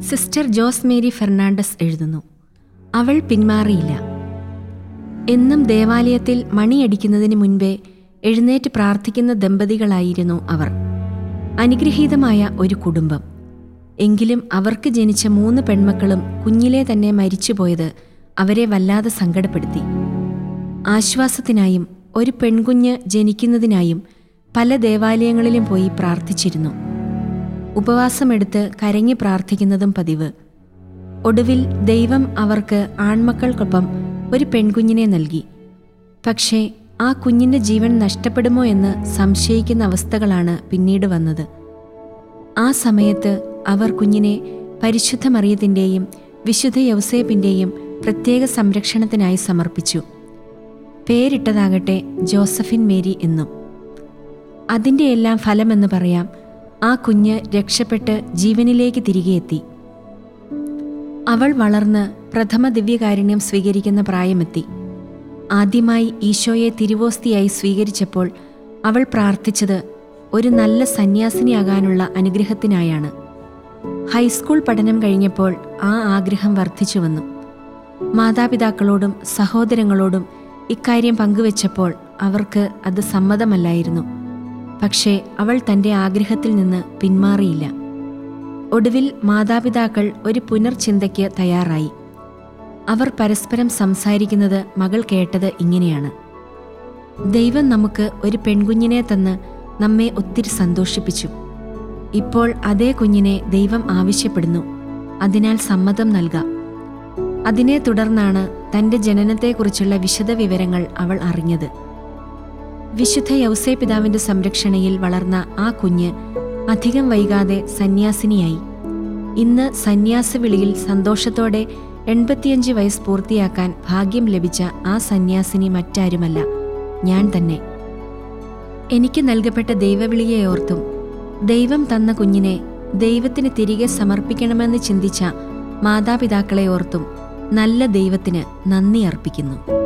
sister Jose Mary Fernandez എഴുതുന്നു അവൾ പിന്മാറിയില്ല എന്നും ദേവാലയത്തിൽ മണിയടിക്കുന്നതിന് മുൻപേ എഴുന്നേറ്റ് പ്രാർത്ഥിക്കുന്ന ദമ്പതികളായിരുന്നു അവർ അനുഗ്രഹീതമായ ഒരു കുടുംബം എങ്കിലും അവർക്ക് ജനിച്ച മൂന്ന് പെൺമക്കളും കുഞ്ഞിലെ തന്നെ മരിച്ചുപോയത് അവരെ വല്ലാതെ സങ്കടപ്പെടുത്തി ആശ്വാസത്തിനായും ഒരു പെൺകുഞ്ഞ് ജനിക്കുന്നതിനായും പല ദേവാലയങ്ങളിലും പോയി പ്രാർത്ഥിച്ചിരുന്നു ഉപവാസമെടുത്ത് കരങ്ങി പ്രാർത്ഥിക്കുന്നതും പതിവ് ഒടുവിൽ ദൈവം അവർക്ക് ആൺമക്കൾക്കൊപ്പം ഒരു പെൺകുഞ്ഞിനെ നൽകി പക്ഷേ ആ കുഞ്ഞിൻ്റെ ജീവൻ നഷ്ടപ്പെടുമോ എന്ന് സംശയിക്കുന്ന അവസ്ഥകളാണ് പിന്നീട് വന്നത് ആ സമയത്ത് അവർ കുഞ്ഞിനെ പരിശുദ്ധ മറിയത്തിൻ്റെയും വിശുദ്ധ യൗസേപ്പിൻ്റെയും പ്രത്യേക സംരക്ഷണത്തിനായി സമർപ്പിച്ചു പേരിട്ടതാകട്ടെ ജോസഫിൻ മേരി എന്നും അതിൻ്റെ എല്ലാം ഫലമെന്ന് പറയാം ആ കുഞ്ഞ് രക്ഷപ്പെട്ട് ജീവനിലേക്ക് തിരികെ എത്തി അവൾ വളർന്ന് പ്രഥമ ദിവ്യകാരുണ്യം സ്വീകരിക്കുന്ന പ്രായമെത്തി ആദ്യമായി ഈശോയെ തിരുവോസ്തിയായി സ്വീകരിച്ചപ്പോൾ അവൾ പ്രാർത്ഥിച്ചത് ഒരു നല്ല സന്യാസിനിയാകാനുള്ള അനുഗ്രഹത്തിനായാണ് ഹൈസ്കൂൾ പഠനം കഴിഞ്ഞപ്പോൾ ആ ആഗ്രഹം വർദ്ധിച്ചു വന്നു മാതാപിതാക്കളോടും സഹോദരങ്ങളോടും ഇക്കാര്യം പങ്കുവച്ചപ്പോൾ അവർക്ക് അത് സമ്മതമല്ലായിരുന്നു പക്ഷേ അവൾ തൻ്റെ ആഗ്രഹത്തിൽ നിന്ന് പിന്മാറിയില്ല ഒടുവിൽ മാതാപിതാക്കൾ ഒരു പുനർചിന്തയ്ക്ക് തയ്യാറായി അവർ പരസ്പരം സംസാരിക്കുന്നത് മകൾ കേട്ടത് ഇങ്ങനെയാണ് ദൈവം നമുക്ക് ഒരു പെൺകുഞ്ഞിനെ തന്ന് നമ്മെ ഒത്തിരി സന്തോഷിപ്പിച്ചു ഇപ്പോൾ അതേ കുഞ്ഞിനെ ദൈവം ആവശ്യപ്പെടുന്നു അതിനാൽ സമ്മതം നൽകാം അതിനെ തുടർന്നാണ് തൻ്റെ ജനനത്തെക്കുറിച്ചുള്ള വിശദ വിവരങ്ങൾ അവൾ അറിഞ്ഞത് വിശുദ്ധ യൗസേ പിതാവിൻ്റെ സംരക്ഷണയിൽ വളർന്ന ആ കുഞ്ഞ് അധികം വൈകാതെ സന്യാസിനിയായി ഇന്ന് സന്യാസ വിളിയിൽ സന്തോഷത്തോടെ എൺപത്തിയഞ്ച് വയസ്സ് പൂർത്തിയാക്കാൻ ഭാഗ്യം ലഭിച്ച ആ സന്യാസിനി മറ്റാരുമല്ല ഞാൻ തന്നെ എനിക്ക് നൽകപ്പെട്ട ദൈവവിളിയെ ഓർത്തും ദൈവം തന്ന കുഞ്ഞിനെ ദൈവത്തിന് തിരികെ സമർപ്പിക്കണമെന്ന് ചിന്തിച്ച മാതാപിതാക്കളെ ഓർത്തും നല്ല ദൈവത്തിന് നന്ദി അർപ്പിക്കുന്നു